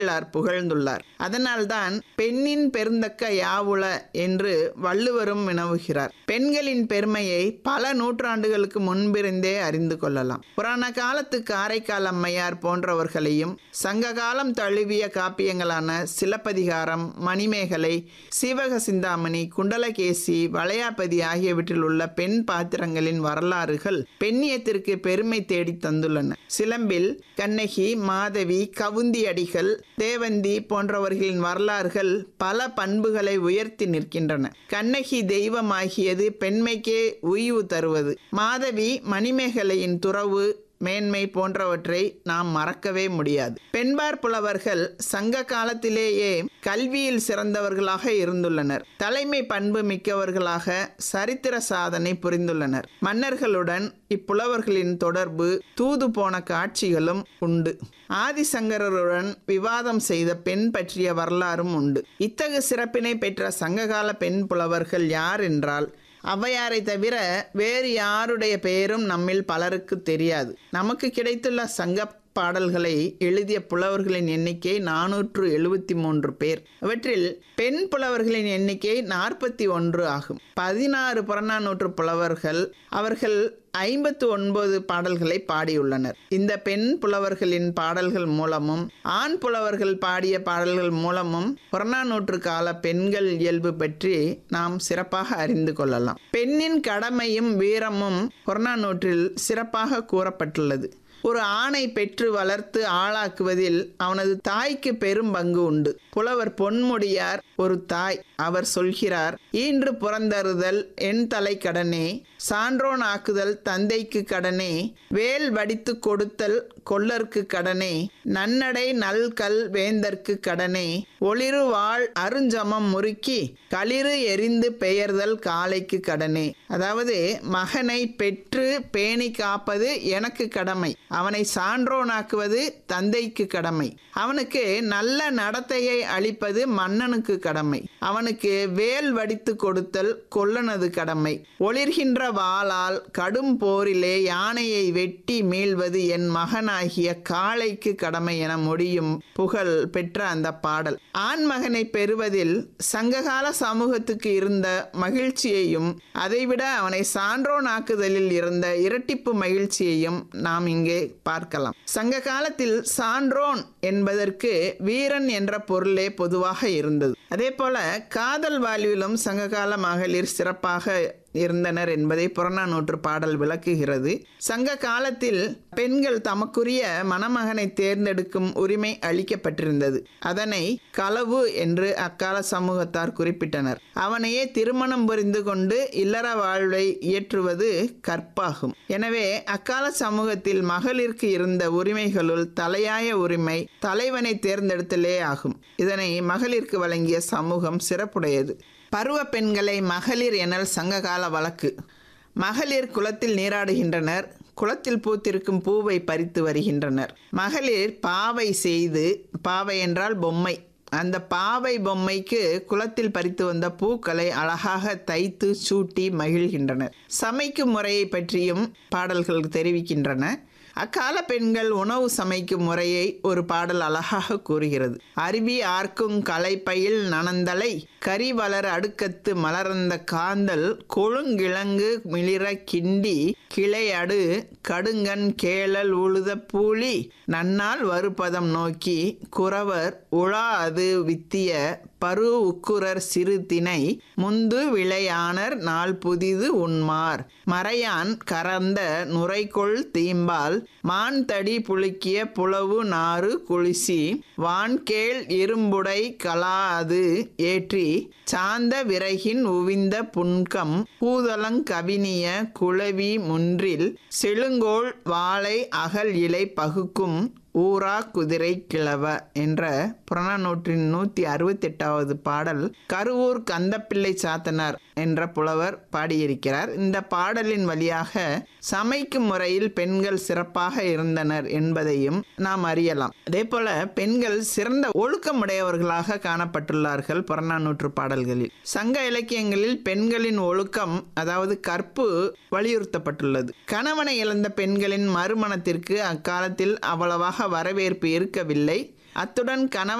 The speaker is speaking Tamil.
வள்ளலார் புகழ்ந்துள்ளார் அதனால்தான் பெண்ணின் பெருந்தக்க யாவுள என்று வள்ளுவரும் வினவுகிறார் பெண்களின் பெருமையை பல நூற்றாண்டுகளுக்கு முன்பிருந்தே அறிந்து கொள்ளலாம் புராண காலத்து காரைக்கால் அம்மையார் போன்றவர்களையும் சங்க காலம் தழுவிய காப்பியங்களான சிலப்பதிகாரம் மணிமேகலை சீவக சிந்தாமணி குண்டலகேசி வளையாபதி ஆகியவற்றில் உள்ள பெண் பாத்திரங்களின் வரலாறுகள் பெண்ணியத்திற்கு பெருமை தேடி தந்துள்ளன சிலம்பில் கண்ணகி மாதவி கவுந்தி அடிகள் தேவந்தி போன்றவர்களின் வரலாறுகள் பல பண்புகளை உயர்த்தி நிற்கின்றன கண்ணகி தெய்வமாகியது பெண்மைக்கே உய்வு தருவது மாதவி மணிமேகலையின் துறவு மேன்மை போன்றவற்றை நாம் மறக்கவே முடியாது பெண்பார் புலவர்கள் சங்க காலத்திலேயே கல்வியில் சிறந்தவர்களாக இருந்துள்ளனர் தலைமை பண்பு மிக்கவர்களாக சரித்திர சாதனை புரிந்துள்ளனர் மன்னர்களுடன் இப்புலவர்களின் தொடர்பு தூது போன காட்சிகளும் உண்டு ஆதிசங்கரருடன் விவாதம் செய்த பெண் பற்றிய வரலாறும் உண்டு இத்தகு சிறப்பினை பெற்ற சங்ககால பெண் புலவர்கள் யார் என்றால் ஔவையாரை தவிர வேறு யாருடைய பெயரும் நம்மில் பலருக்கு தெரியாது நமக்கு கிடைத்துள்ள சங்க பாடல்களை எழுதிய புலவர்களின் எண்ணிக்கை நானூற்று எழுபத்தி மூன்று பேர் இவற்றில் பெண் புலவர்களின் எண்ணிக்கை நாற்பத்தி ஒன்று ஆகும் பதினாறு புறநானூற்று புலவர்கள் அவர்கள் ஐம்பத்து ஒன்பது பாடல்களை பாடியுள்ளனர் இந்த பெண் புலவர்களின் பாடல்கள் மூலமும் ஆண் புலவர்கள் பாடிய பாடல்கள் மூலமும் புறநானூற்று கால பெண்கள் இயல்பு பற்றி நாம் சிறப்பாக அறிந்து கொள்ளலாம் பெண்ணின் கடமையும் வீரமும் புறநானூற்றில் சிறப்பாக கூறப்பட்டுள்ளது ஒரு ஆணை பெற்று வளர்த்து ஆளாக்குவதில் அவனது தாய்க்கு பெரும் பங்கு உண்டு புலவர் பொன்முடியார் ஒரு தாய் அவர் சொல்கிறார் ஈன்று புறந்தருதல் என் தலை கடனே சான்றோன் ஆக்குதல் தந்தைக்கு கடனே வேல் வடித்து கொடுத்தல் கொல்லர்க்கு கடனே நன்னடை நல்கல் வேந்தர்க்கு கடனே ஒளிரு வாழ் அருஞ்சமம் முறுக்கி களிறு எரிந்து பெயர்தல் காளைக்கு கடனே அதாவது மகனை பெற்று பேணி காப்பது எனக்கு கடமை அவனை சான்றோனாக்குவது தந்தைக்கு கடமை அவனுக்கு நல்ல நடத்தையை அளிப்பது மன்னனுக்கு கடமை அவனுக்கு வேல் வடித்து கொடுத்தல் கொல்லனது கடமை ஒளிர்கின்ற வாளால் கடும் போரிலே யானையை வெட்டி மீள்வது என் மகனாகிய காளைக்கு கடமை என முடியும் புகழ் பெற்ற அந்த பாடல் ஆண் மகனை பெறுவதில் சங்ககால சமூகத்துக்கு இருந்த மகிழ்ச்சியையும் அதைவிட அவனை சான்றோனாக்குதலில் இருந்த இரட்டிப்பு மகிழ்ச்சியையும் நாம் இங்கே பார்க்கலாம் சங்க காலத்தில் சான்றோன் என்பதற்கு வீரன் என்ற பொருளே பொதுவாக இருந்தது அதே போல காதல் வாழ்விலும் சங்ககால மகளிர் சிறப்பாக இருந்தனர் என்பதை புறநானூற்று பாடல் விளக்குகிறது சங்க காலத்தில் பெண்கள் தமக்குரிய மணமகனை தேர்ந்தெடுக்கும் உரிமை அளிக்கப்பட்டிருந்தது அதனை களவு என்று அக்கால சமூகத்தார் குறிப்பிட்டனர் அவனையே திருமணம் புரிந்து கொண்டு இல்லற வாழ்வை இயற்றுவது கற்பாகும் எனவே அக்கால சமூகத்தில் மகளிருக்கு இருந்த உரிமைகளுள் தலையாய உரிமை தலைவனை தேர்ந்தெடுத்தலே ஆகும் இதனை மகளிருக்கு வழங்கிய சமூகம் சிறப்புடையது பருவ பெண்களை மகளிர் எனல் சங்ககால வழக்கு மகளிர் குளத்தில் நீராடுகின்றனர் குளத்தில் பூத்திருக்கும் பூவை பறித்து வருகின்றனர் மகளிர் பாவை செய்து பாவை என்றால் பொம்மை அந்த பாவை பொம்மைக்கு குளத்தில் பறித்து வந்த பூக்களை அழகாக தைத்து சூட்டி மகிழ்கின்றனர் சமைக்கும் முறையை பற்றியும் பாடல்கள் தெரிவிக்கின்றன அக்கால பெண்கள் உணவு சமைக்கும் முறையை ஒரு பாடல் அழகாக கூறுகிறது அருவி ஆர்க்கும் கலைப்பயில் நனந்தலை கரி வளர் அடுக்கத்து மலர்ந்த காந்தல் கொழுங்கிழங்கு மிளிர கிண்டி கிளையடு கடுங்கன் கேளல் உழுத பூலி நன்னால் வருபதம் நோக்கி குறவர் உழா அது வித்திய பரு உக்குரர் சிறு திணை முந்து விளையானர் நாள் புதிது உண்மார் மறையான் கறந்த நுரைகொள் தீம்பால் மான் தடி புழுக்கிய புலவு நாறு குளிசி வான்கேள் இரும்புடை கலா அது ஏற்றி சாந்த விறகின் உவிந்த புன்கம் பூதலங் கவினிய குளவி முன்றில் செழுங்கோள் வாழை அகல் இலை பகுக்கும் ஊரா குதிரை கிழவ என்ற புறநானூற்றின் நூற்றி அறுபத்தெட்டாவது பாடல் கருவூர் கந்தப்பிள்ளை சாத்தனார் என்ற புலவர் பாடியிருக்கிறார் இந்த பாடலின் வழியாக சமைக்கும் முறையில் பெண்கள் சிறப்பாக இருந்தனர் என்பதையும் நாம் அறியலாம் அதே போல பெண்கள் சிறந்த ஒழுக்கமுடையவர்களாக காணப்பட்டுள்ளார்கள் புறநானூற்று பாடல்களில் சங்க இலக்கியங்களில் பெண்களின் ஒழுக்கம் அதாவது கற்பு வலியுறுத்தப்பட்டுள்ளது கணவனை இழந்த பெண்களின் மறுமணத்திற்கு அக்காலத்தில் அவ்வளவாக வரவேற்பு இருக்கவில்லை அத்துடன் கணவன்